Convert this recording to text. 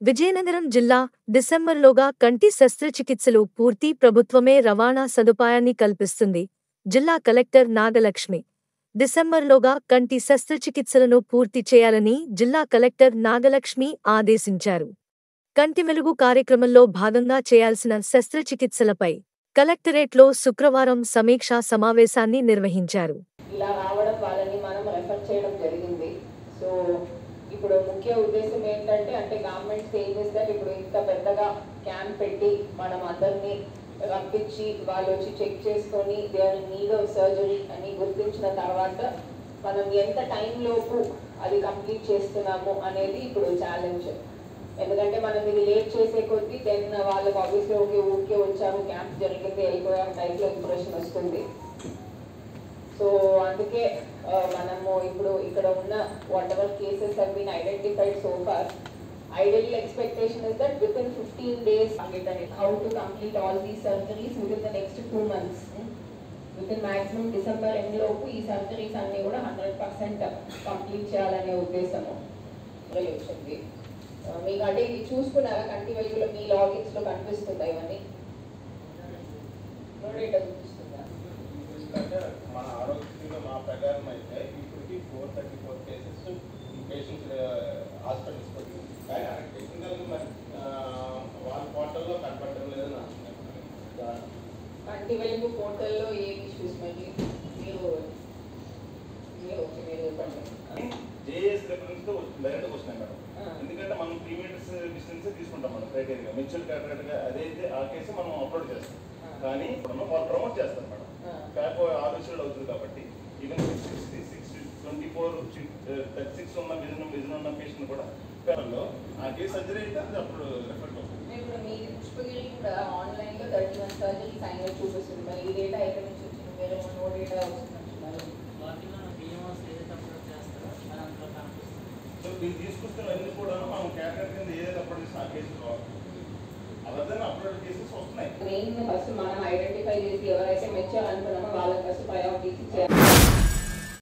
విజయనగరం జిల్లా డిసెంబర్లోగా కంటి శస్త్రచికిత్సలు పూర్తి ప్రభుత్వమే రవాణా సదుపాయాన్ని కల్పిస్తుంది జిల్లా కలెక్టర్ నాగలక్ష్మి డిసెంబర్లోగా కంటి శస్త్రచికిత్సలను పూర్తి చేయాలని జిల్లా కలెక్టర్ నాగలక్ష్మి ఆదేశించారు కంటి వెలుగు కార్యక్రమంలో భాగంగా చేయాల్సిన శస్త్రచికిత్సలపై కలెక్టరేట్లో శుక్రవారం సమీక్షా సమావేశాన్ని నిర్వహించారు ఇలా రావడం వాళ్ళని మనం రెఫర్ చేయడం జరిగింది సో ఇప్పుడు ముఖ్య ఉద్దేశం ఏంటంటే అంటే గవర్నమెంట్ ఏం చేస్తారు ఇప్పుడు ఇంత పెద్దగా క్యాంప్ పెట్టి మనం అందరినీ రప్పించి వాళ్ళు వచ్చి చెక్ చేసుకొని దేని నీడ్ ఆఫ్ సర్జరీ అని గుర్తించిన తర్వాత మనం ఎంత టైం లోపు అది కంప్లీట్ చేస్తున్నాము అనేది ఇప్పుడు ఛాలెంజ్ ఎందుకంటే మనం ఇది లేట్ చేసే కొద్దీ దెన్ వాళ్ళకి ఆబ్వియస్లీ ఓకే ఊరికే వచ్చాము క్యాంప్ జరిగింది వెళ్ళిపోయాం టైప్లో ఇంప్రెషన్ వస్తుంది సో అందుకే ఆ, మనము ఇప్పుడు ఇక్కడ ఉన్న whatever cases have been identified so far ideal expectation is that within fifteen days how to complete all these surgeries within the next two months within maximum December end లోపు ఈ surgeries అన్ని కూడా hundred percent complete చేయాలనే ఉద్దేశము వచ్చింది ఆ, మీకు అంటే ఇది చూసుకున్నారా కంటి వెలుగులో మీ లాగిన్స్ లో కనిపిస్తుందా ఇవన్నీ డేటా చూపిస్తుందా ఎందుకంటే మన ఆరోగ్యంలో మా ప్రకారం అయితే ఇప్పటికి four thirty four cases patients hospitals పోయి కానీ టెక్నికల్గా మరి ఆ, వాళ్ళ పోర్టల్లో కనపడడం లేదని అంటున్నారు కంటి వెలుగు పోర్టల్లో ఏ ఇష్యూస్ మరి మీరు మీరు ఓకే మీరు చెప్పండి జేఎస్ రిఫరెన్స్ తో డైరెక్ట్ వస్తున్నాయి మేడం ఆ. ఎందుకంటే మనం త్రీ మీటర్స్ డిస్టెన్స్ తీసుకుంటాం మనం క్రైటీరియా మెచ్యూర్ గా అదైతే ఆ కేసు మనం అప్లోడ్ చేస్తాం ఆ. కానీ ఇప్పుడు వాళ్ళు ప్రమోట్ చేస్తారు మేడం ఆ. క్యాప్ ఆరు విషయాలు అవుతుంది కాబట్టి even six sixty six twenty four thirty six ఉన్న విజన్ విజన్ ఉన్న పేషెంట్ కూడా పేపర్లో ఆ కేసు సర్జరీ అయితే అది అప్పుడు రెఫర్ అవుతుంది ఇప్పుడు మీ పుష్పగిరి కూడా ఆన్లైన్ లో థర్టీ వన్ సర్జరీ సైన్ చూపిస్తుంది మరి ఈ డేటా ఎక్కడి నుంచి వచ్చింది వేరే నో డేటా వస్తున్నట్టున్నారు వాటిలో బియ్యం ఏదైతే అప్లోడ్ చేస్తారో అది అందులో కనిపిస్తుంది సో దీన్ని తీసుకొస్తున్నవన్నీ కూడా మనం క్యాటగరీ కింద ఏదైతే అప్పుడు చేసిన ఆ కేసు అవన్నీ అప్లోడ్ కేసెస్ వస్తున్నాయి మెయిన్ ఫస్ట్ మనం ఐడెంటిఫై చేసి ఎవరైతే మెచ్చారు అనుకున్నామో వాళ్ళకి ఫస్ట్ ప్రయారిటీ ఇచ్చేయాలి